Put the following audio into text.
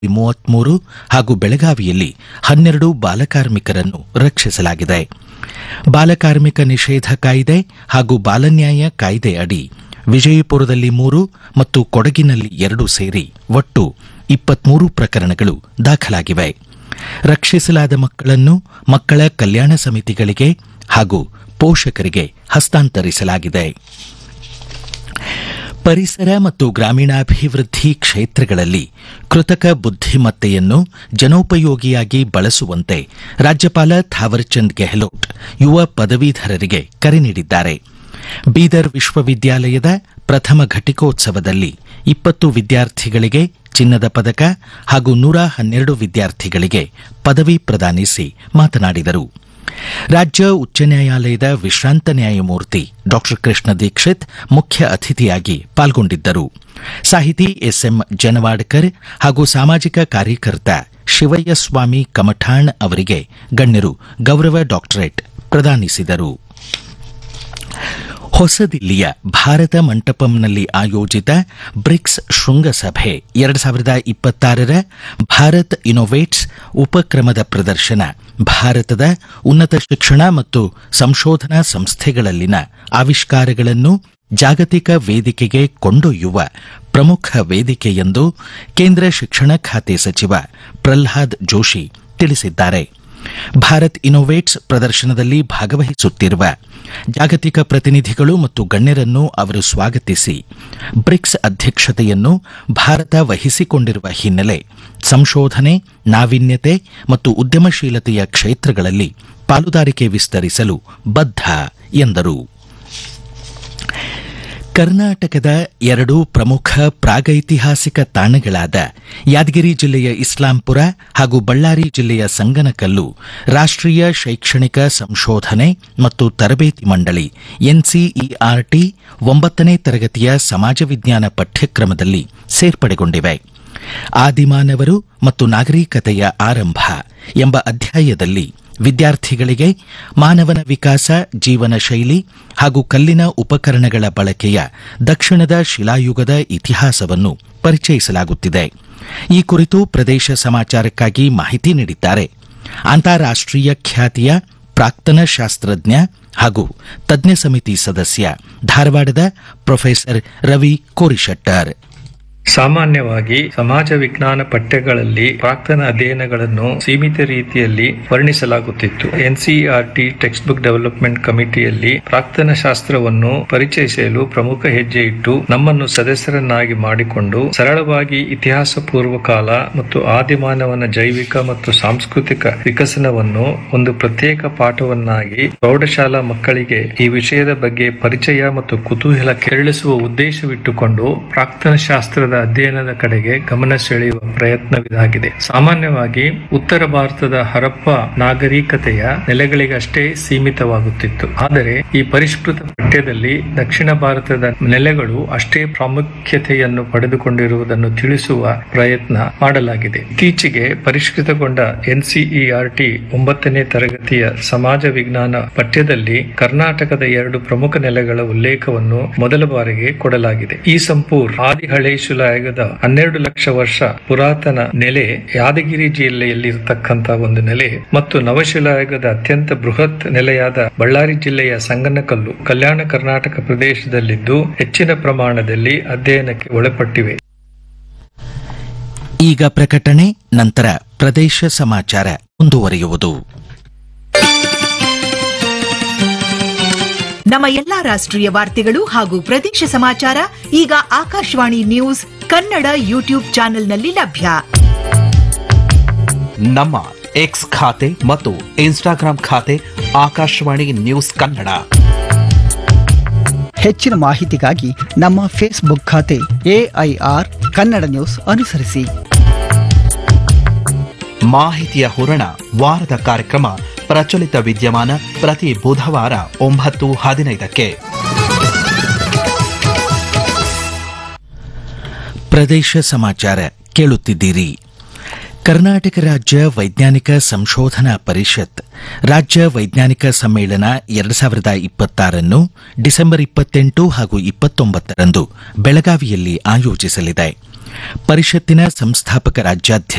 ಮೂವತ್ಮೂರು ಹಾಗೂ ಬೆಳಗಾವಿಯಲ್ಲಿ ಹನ್ನೆರಡು ಬಾಲಕಾರ್ಮಿಕರನ್ನು ರಕ್ಷಿಸಲಾಗಿದೆ ಬಾಲಕಾರ್ಮಿಕ ನಿಷೇಧ ಕಾಯ್ದೆ ಹಾಗೂ ಬಾಲನ್ಯಾಯ ಕಾಯ್ದೆ ಅಡಿ ವಿಜಯಪುರದಲ್ಲಿ ಮೂರು ಮತ್ತು ಕೊಡಗಿನಲ್ಲಿ ಎರಡು ಸೇರಿ ಒಟ್ಟು ಇಪ್ಪತ್ಮೂರು ಪ್ರಕರಣಗಳು ದಾಖಲಾಗಿವೆ ರಕ್ಷಿಸಲಾದ ಮಕ್ಕಳನ್ನು ಮಕ್ಕಳ ಕಲ್ಯಾಣ ಸಮಿತಿಗಳಿಗೆ ಹಾಗೂ ಪೋಷಕರಿಗೆ ಹಸ್ತಾಂತರಿಸಲಾಗಿದೆ ಪರಿಸರ ಮತ್ತು ಗ್ರಾಮೀಣಾಭಿವೃದ್ಧಿ ಕ್ಷೇತ್ರಗಳಲ್ಲಿ ಕೃತಕ ಬುದ್ಧಿಮತ್ತೆಯನ್ನು ಜನೋಪಯೋಗಿಯಾಗಿ ಬಳಸುವಂತೆ ರಾಜ್ಯಪಾಲ ಥಾವರ್ಚಂದ್ ಗೆಹ್ಲೋಟ್ ಯುವ ಪದವೀಧರರಿಗೆ ಕರೆ ನೀಡಿದ್ದಾರೆ ಬೀದರ್ ವಿಶ್ವವಿದ್ಯಾಲಯದ ಪ್ರಥಮ ಘಟಿಕೋತ್ಸವದಲ್ಲಿ ಇಪ್ಪತ್ತು ವಿದ್ಯಾರ್ಥಿಗಳಿಗೆ ಚಿನ್ನದ ಪದಕ ಹಾಗೂ ನೂರ ಹನ್ನೆರಡು ವಿದ್ಯಾರ್ಥಿಗಳಿಗೆ ಪದವಿ ಪ್ರದಾನಿಸಿ ಮಾತನಾಡಿದರು ರಾಜ್ಯ ಉಚ್ಚ ನ್ಯಾಯಾಲಯದ ವಿಶ್ರಾಂತ ನ್ಯಾಯಮೂರ್ತಿ ಡಾ ಕೃಷ್ಣ ದೀಕ್ಷಿತ್ ಮುಖ್ಯ ಅತಿಥಿಯಾಗಿ ಪಾಲ್ಗೊಂಡಿದ್ದರು ಸಾಹಿತಿ ಎಸ್ಎಂ ಜನವಾಡ್ಕರ್ ಹಾಗೂ ಸಾಮಾಜಿಕ ಕಾರ್ಯಕರ್ತ ಶಿವಯ್ಯ ಸ್ವಾಮಿ ಕಮಠಾಣ್ ಅವರಿಗೆ ಗಣ್ಯರು ಗೌರವ ಡಾಕ್ಟರೇಟ್ ಪ್ರದಾನಿಸಿದರು ಹೊಸದಿಲ್ಲಿಯ ಭಾರತ ಮಂಟಪಂನಲ್ಲಿ ಆಯೋಜಿತ ಬ್ರಿಕ್ಸ್ ಶೃಂಗಸಭೆ ಎರಡು ಸಾವಿರದ ಇಪ್ಪತ್ತಾರರ ಭಾರತ್ ಇನೋವೇಟ್ಸ್ ಉಪಕ್ರಮದ ಪ್ರದರ್ಶನ ಭಾರತದ ಉನ್ನತ ಶಿಕ್ಷಣ ಮತ್ತು ಸಂಶೋಧನಾ ಸಂಸ್ಥೆಗಳಲ್ಲಿನ ಆವಿಷ್ಕಾರಗಳನ್ನು ಜಾಗತಿಕ ವೇದಿಕೆಗೆ ಕೊಂಡೊಯ್ಯುವ ಪ್ರಮುಖ ವೇದಿಕೆ ಎಂದು ಕೇಂದ್ರ ಶಿಕ್ಷಣ ಖಾತೆ ಸಚಿವ ಪ್ರಲ್ಹಾದ್ ಜೋಶಿ ತಿಳಿಸಿದ್ದಾರೆ ಭಾರತ್ ಇನೋವೇಟ್ಸ್ ಪ್ರದರ್ಶನದಲ್ಲಿ ಭಾಗವಹಿಸುತ್ತಿರುವ ಜಾಗತಿಕ ಪ್ರತಿನಿಧಿಗಳು ಮತ್ತು ಗಣ್ಯರನ್ನು ಅವರು ಸ್ವಾಗತಿಸಿ ಬ್ರಿಕ್ಸ್ ಅಧ್ಯಕ್ಷತೆಯನ್ನು ಭಾರತ ವಹಿಸಿಕೊಂಡಿರುವ ಹಿನ್ನೆಲೆ ಸಂಶೋಧನೆ ನಾವೀನ್ಯತೆ ಮತ್ತು ಉದ್ಯಮಶೀಲತೆಯ ಕ್ಷೇತ್ರಗಳಲ್ಲಿ ಪಾಲುದಾರಿಕೆ ವಿಸ್ತರಿಸಲು ಬದ್ಧ ಎಂದರು ಕರ್ನಾಟಕದ ಎರಡು ಪ್ರಮುಖ ಪ್ರಾಗೈತಿಹಾಸಿಕ ತಾಣಗಳಾದ ಯಾದಗಿರಿ ಜಿಲ್ಲೆಯ ಇಸ್ಲಾಂಪುರ ಹಾಗೂ ಬಳ್ಳಾರಿ ಜಿಲ್ಲೆಯ ಸಂಗನಕಲ್ಲು ರಾಷ್ಟ್ರೀಯ ಶೈಕ್ಷಣಿಕ ಸಂಶೋಧನೆ ಮತ್ತು ತರಬೇತಿ ಮಂಡಳಿ ಎನ್ಸಿಇಆರ್ಟಿ ಒಂಬತ್ತನೇ ತರಗತಿಯ ಸಮಾಜ ವಿಜ್ಞಾನ ಪಠ್ಯಕ್ರಮದಲ್ಲಿ ಸೇರ್ಪಡೆಗೊಂಡಿವೆ ಆದಿಮಾನವರು ಮತ್ತು ನಾಗರಿಕತೆಯ ಆರಂಭ ಎಂಬ ಅಧ್ಯಾಯದಲ್ಲಿ ವಿದ್ಯಾರ್ಥಿಗಳಿಗೆ ಮಾನವನ ವಿಕಾಸ ಜೀವನ ಶೈಲಿ ಹಾಗೂ ಕಲ್ಲಿನ ಉಪಕರಣಗಳ ಬಳಕೆಯ ದಕ್ಷಿಣದ ಶಿಲಾಯುಗದ ಇತಿಹಾಸವನ್ನು ಪರಿಚಯಿಸಲಾಗುತ್ತಿದೆ ಈ ಕುರಿತು ಪ್ರದೇಶ ಸಮಾಚಾರಕ್ಕಾಗಿ ಮಾಹಿತಿ ನೀಡಿದ್ದಾರೆ ಅಂತಾರಾಷ್ಟೀಯ ಖ್ಯಾತಿಯ ಪ್ರಾಕ್ತನ ಶಾಸ್ತ್ರಜ್ಞ ಹಾಗೂ ತಜ್ಞ ಸಮಿತಿ ಸದಸ್ಯ ಧಾರವಾಡದ ಪ್ರೊಫೆಸರ್ ರವಿ ಕೋರಿಶೆಟ್ಟರ್ ಸಾಮಾನ್ಯವಾಗಿ ಸಮಾಜ ವಿಜ್ಞಾನ ಪಠ್ಯಗಳಲ್ಲಿ ಪ್ರಾಕ್ತನ ಅಧ್ಯಯನಗಳನ್ನು ಸೀಮಿತ ರೀತಿಯಲ್ಲಿ ವರ್ಣಿಸಲಾಗುತ್ತಿತ್ತು ಎನ್ಸಿಇಆರ್ಟಿ ಟೆಕ್ಸ್ಟ್ ಬುಕ್ ಡೆವಲಪ್ಮೆಂಟ್ ಕಮಿಟಿಯಲ್ಲಿ ಪ್ರಾಕ್ತನ ಶಾಸ್ತ್ರವನ್ನು ಪರಿಚಯಿಸಲು ಪ್ರಮುಖ ಹೆಜ್ಜೆ ಇಟ್ಟು ನಮ್ಮನ್ನು ಸದಸ್ಯರನ್ನಾಗಿ ಮಾಡಿಕೊಂಡು ಸರಳವಾಗಿ ಇತಿಹಾಸ ಪೂರ್ವ ಕಾಲ ಮತ್ತು ಆದಿಮಾನವನ ಜೈವಿಕ ಮತ್ತು ಸಾಂಸ್ಕೃತಿಕ ವಿಕಸನವನ್ನು ಒಂದು ಪ್ರತ್ಯೇಕ ಪಾಠವನ್ನಾಗಿ ಪ್ರೌಢಶಾಲಾ ಮಕ್ಕಳಿಗೆ ಈ ವಿಷಯದ ಬಗ್ಗೆ ಪರಿಚಯ ಮತ್ತು ಕುತೂಹಲ ಕೆರಳಿಸುವ ಉದ್ದೇಶವಿಟ್ಟುಕೊಂಡು ಪ್ರಾಕ್ತನ ಶಾಸ್ತ್ರದ ಅಧ್ಯಯನದ ಕಡೆಗೆ ಗಮನ ಸೆಳೆಯುವ ಪ್ರಯತ್ನವಿದಾಗಿದೆ ಸಾಮಾನ್ಯವಾಗಿ ಉತ್ತರ ಭಾರತದ ಹರಪ್ಪ ನಾಗರಿಕತೆಯ ನೆಲೆಗಳಿಗಷ್ಟೇ ಸೀಮಿತವಾಗುತ್ತಿತ್ತು ಆದರೆ ಈ ಪರಿಷ್ಕೃತ ಪಠ್ಯದಲ್ಲಿ ದಕ್ಷಿಣ ಭಾರತದ ನೆಲೆಗಳು ಅಷ್ಟೇ ಪ್ರಾಮುಖ್ಯತೆಯನ್ನು ಪಡೆದುಕೊಂಡಿರುವುದನ್ನು ತಿಳಿಸುವ ಪ್ರಯತ್ನ ಮಾಡಲಾಗಿದೆ ಇತ್ತೀಚೆಗೆ ಪರಿಷ್ಕೃತಗೊಂಡ ಎನ್ಸಿಇಆರ್ಟಿ ಒಂಬತ್ತನೇ ತರಗತಿಯ ಸಮಾಜ ವಿಜ್ಞಾನ ಪಠ್ಯದಲ್ಲಿ ಕರ್ನಾಟಕದ ಎರಡು ಪ್ರಮುಖ ನೆಲೆಗಳ ಉಲ್ಲೇಖವನ್ನು ಮೊದಲ ಬಾರಿಗೆ ಕೊಡಲಾಗಿದೆ ಈ ಸಂಪೂರ್ ಆದಿ ಹಳೆ ಶಿಲಾಯುಗದ ಹನ್ನೆರಡು ಲಕ್ಷ ವರ್ಷ ಪುರಾತನ ನೆಲೆ ಯಾದಗಿರಿ ಜಿಲ್ಲೆಯಲ್ಲಿ ಇರತಕ್ಕಂತ ಒಂದು ನೆಲೆ ಮತ್ತು ನವಶಿಲಾಯುಗದ ಅತ್ಯಂತ ಬೃಹತ್ ನೆಲೆಯಾದ ಬಳ್ಳಾರಿ ಜಿಲ್ಲೆಯ ಸಂಗನಕಲ್ಲು ಕಲ್ಯಾಣ ಕರ್ನಾಟಕ ಪ್ರದೇಶದಲ್ಲಿದ್ದು ಹೆಚ್ಚಿನ ಪ್ರಮಾಣದಲ್ಲಿ ಅಧ್ಯಯನಕ್ಕೆ ಒಳಪಟ್ಟಿವೆ ಈಗ ಪ್ರಕಟಣೆ ನಂತರ ಪ್ರದೇಶ ಸಮಾಚಾರ ಮುಂದುವರಿಯುವುದು ನಮ್ಮ ಎಲ್ಲಾ ರಾಷ್ಟ್ರೀಯ ವಾರ್ತೆಗಳು ಹಾಗೂ ಪ್ರದೇಶ ಸಮಾಚಾರ ಈಗ ಆಕಾಶವಾಣಿ ನ್ಯೂಸ್ ಕನ್ನಡ ಯೂಟ್ಯೂಬ್ ಚಾನೆಲ್ನಲ್ಲಿ ಲಭ್ಯ ನಮ್ಮ ಎಕ್ಸ್ ಖಾತೆ ಮತ್ತು ಇನ್ಸ್ಟಾಗ್ರಾಂ ಖಾತೆ ಆಕಾಶವಾಣಿ ನ್ಯೂಸ್ ಕನ್ನಡ ಹೆಚ್ಚಿನ ಮಾಹಿತಿಗಾಗಿ ನಮ್ಮ ಫೇಸ್ಬುಕ್ ಖಾತೆ ಎಐಆರ್ ಕನ್ನಡ ನ್ಯೂಸ್ ಅನುಸರಿಸಿ ಮಾಹಿತಿಯ ಹೂರಣ ವಾರದ ಕಾರ್ಯಕ್ರಮ ಪ್ರಚಲಿತ ವಿದ್ಯಮಾನ ಪ್ರತಿ ಬುಧವಾರ ಒಂಬತ್ತು ಹದಿನೈದಕ್ಕೆ ಪ್ರದೇಶ ಸಮಾಚಾರ ಕೇಳುತ್ತಿದ್ದೀರಿ ಕರ್ನಾಟಕ ರಾಜ್ಯ ವೈಜ್ಞಾನಿಕ ಸಂಶೋಧನಾ ಪರಿಷತ್ ರಾಜ್ಯ ವೈಜ್ಞಾನಿಕ ಸಮ್ಮೇಳನ ಎರಡು ಸಾವಿರದ ಇಪ್ಪತ್ತಾರನ್ನು ಡಿಸೆಂಬರ್ ಇಪ್ಪತ್ತೆಂಟು ಹಾಗೂ ಇಪ್ಪತ್ತೊಂಬತ್ತರಂದು ಬೆಳಗಾವಿಯಲ್ಲಿ ಆಯೋಜಿಸಲಿದೆ ಪರಿಷತ್ತಿನ ಸಂಸ್ಥಾಪಕ ರಾಜ್ಯಾಧ್ಯಕ್ಷ